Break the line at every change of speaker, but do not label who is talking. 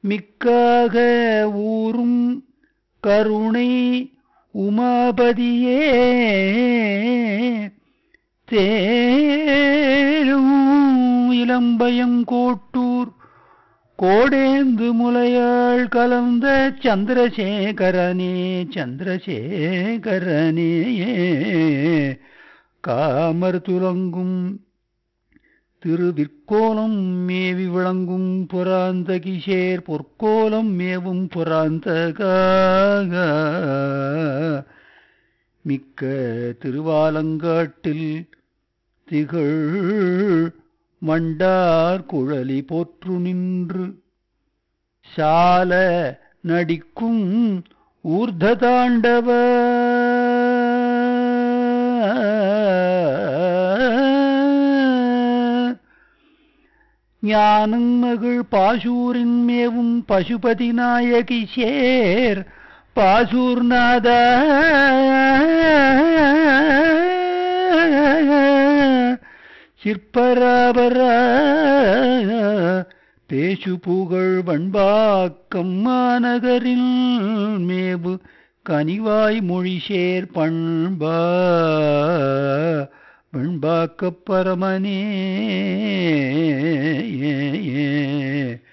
மிக்காக ஊரும் கருணை உமாபதியே தேரும் இளம்பயம் கோட்டூர் கோடேந்து முலையாள் கலந்த சந்திரசேகரனே சந்திரசேகரனே காமர் துலங்கும் திருவிற்கோலம் மேவி விளங்கும் புராந்தகிஷேர் பொற்கோலம் மேவும் புராந்தகாக மிக்க திருவாலங்காட்டில் திகழ் மண்டார் குழலி போற்று நின்று சால நடிக்கும் ஊர்த தாண்டவ ஞானம் மகிழ் பாசூரின் மேவும் பசுபதி நாயகி சேர் பாசூர்நாத சிற்பராபர பேசு புகழ் வண்பாக்கம் மாநகரில் மேவு கனிவாய் மொழிசேர் பண்பா வெண்பாக்கப் பரமனே